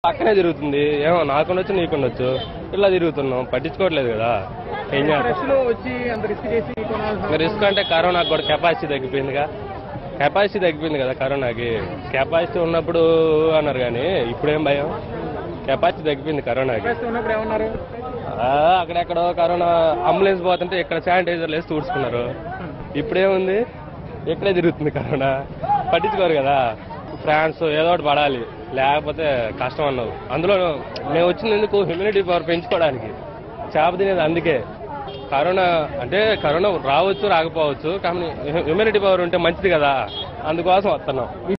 పక్కనే తిరుగుతుంది ఏమో నాకుండొచ్చు నీకుండొచ్చు ఇలా తిరుగుతున్నాం పట్టించుకోవట్లేదు కదా ఏం చేస్తాం రష్ లో వచ్చి అంత రిస్క్ చేసి కొనాల్సిన రిస్క్ అంటే కరోనాకు కూడా కెపాసిటీ తగ్గిపోయిందిగా కెపాసిటీ తగ్గిపోయింది కదా కరోనాకి కెపాసిటీ ఉన్నప్పుడు అన్నారు కానీ ఇప్పుడేం భయం కెపాసిటీ తగ్గిపోయింది కరోనాకి కెపాసిటీ ఉన్నప్పుడు ఏమన్నారు ఆ, అక్కడెక్కడో కరోనా అంబులెన్స్ పోతుంటే ఇక్కడ శానిటైజర్లు వేసి తుడుచుకున్నారు ఇప్పుడేముంది ఇక్కడే తిరుగుతుంది కరోనా పట్టించుకోరు కదా ఫ్రాన్స్ ఏదో ఒకటి పడాలి లేకపోతే కష్టం అన్నావు అందులో మేము వచ్చింది ఎందుకు హ్యూమినిటీ పవర్ పెంచుకోవడానికి చేప తినేది అందుకే కరోనా అంటే కరోనా రావచ్చు రాకపోవచ్చు కానీ హ్యూమినిటీ పవర్ ఉంటే మంచిది కదా అందుకోసం వస్తున్నాం